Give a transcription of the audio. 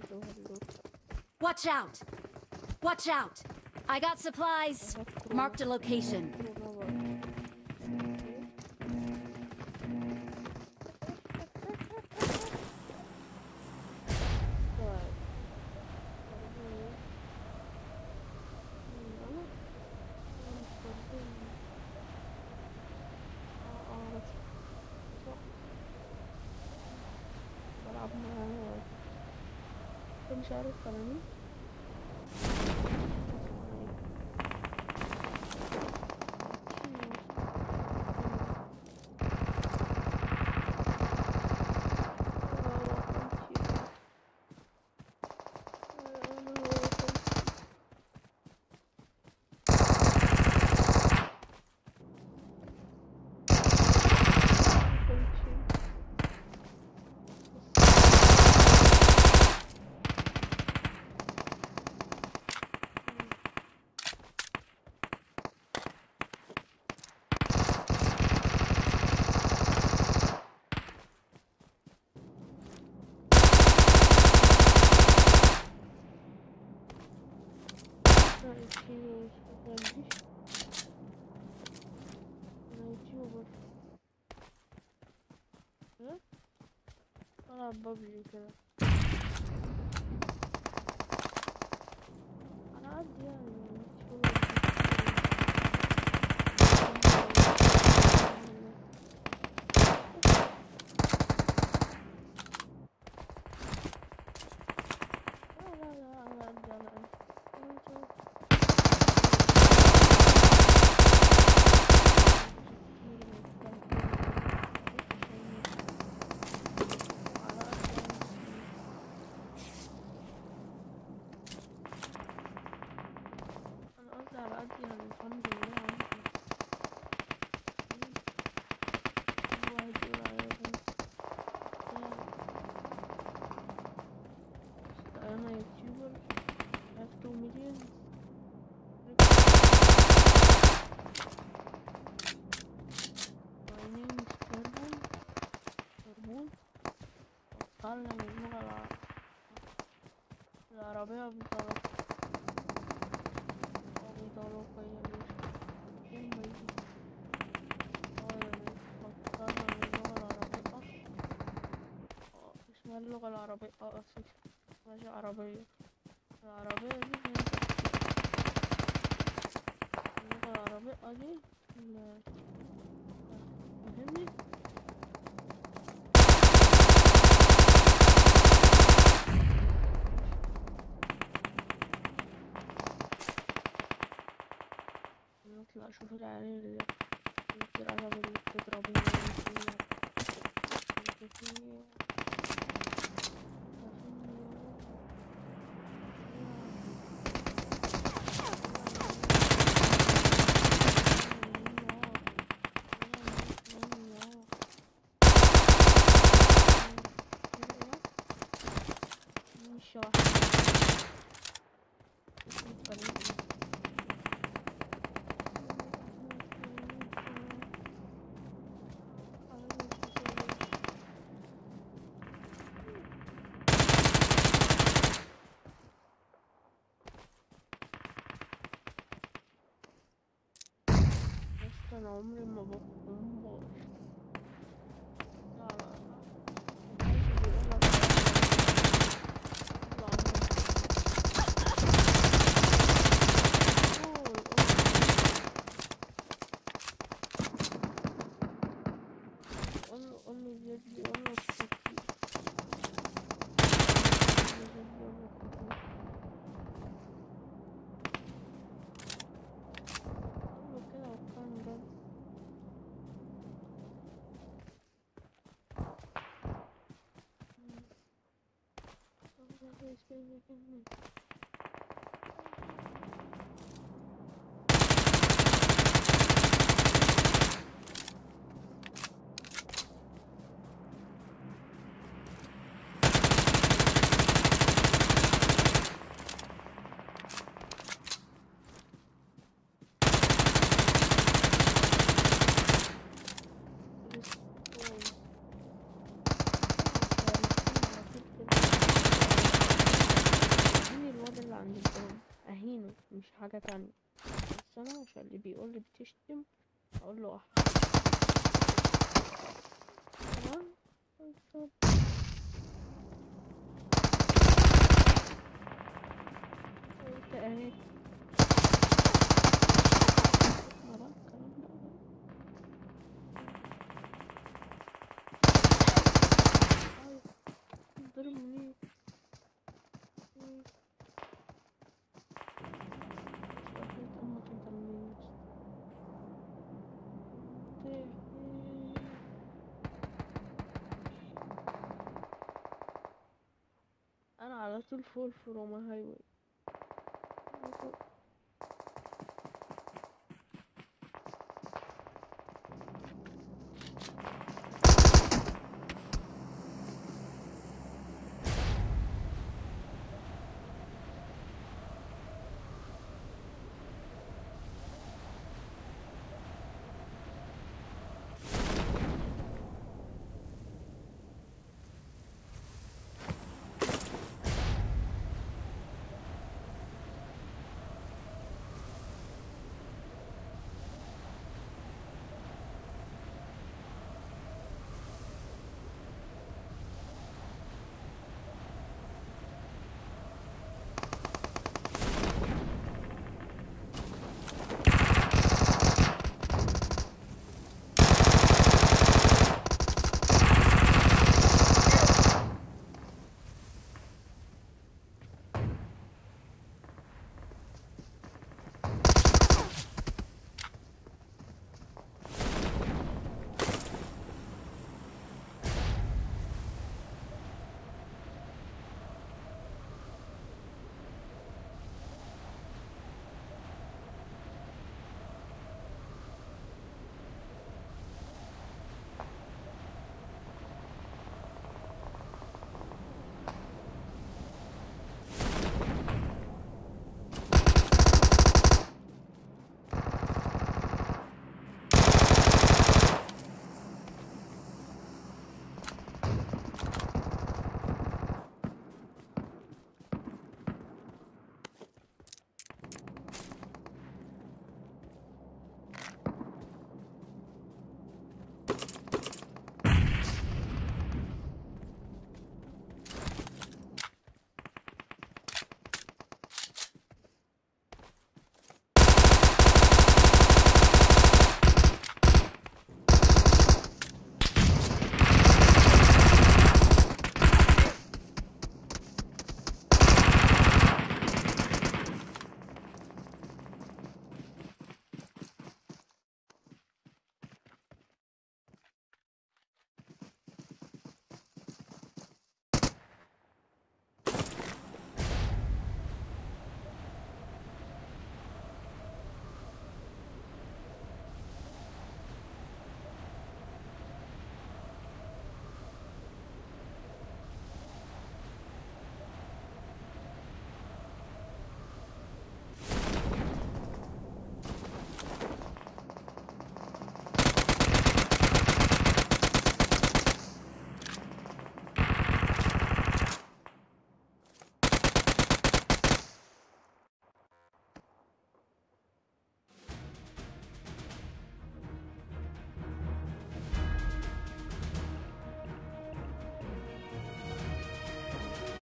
Watch out! Watch out! I got supplies. Marked a location. بلعب معاه مش عارف كلامي ألعب ببجي كده على قد يعني لا لا لا على قد على قد انا قصدي على قد يعني الحمد لله عندي كل واحد يقول عليا ده بس انا يوتيوبر I have 2 million My name is Kerbon كربون أتعلم اللغة الع- العربية بطلاقة أو بطلاقة يا باشا فين ما يجي اه يا باشا بتعلم اللغة العربية اه اسمها اللغة العربية اه اسف ماشي عربية العربية دي هي اللغة العربية دي ال- فاهمني؟ نطلع اشوف العيال اللي بتلعب اللي بتضربني بس انا عمري ما بكون باش لا لا لا محدش بيقولك لا عمري. قول قول له قول له جدي قول له التوفيق. قول له جدي قول له التوفيق. قول له كده وكان جد اللي بيقول لي بتشتم اقول له احسن تمام طب قلت اهي اسمع بقى الكلام ده بقى. طيب، ضرب منين مم. وحياة أمك أنت منين يا اسطى؟ إيه، إيه. أنا على طول فول فروم هاي واي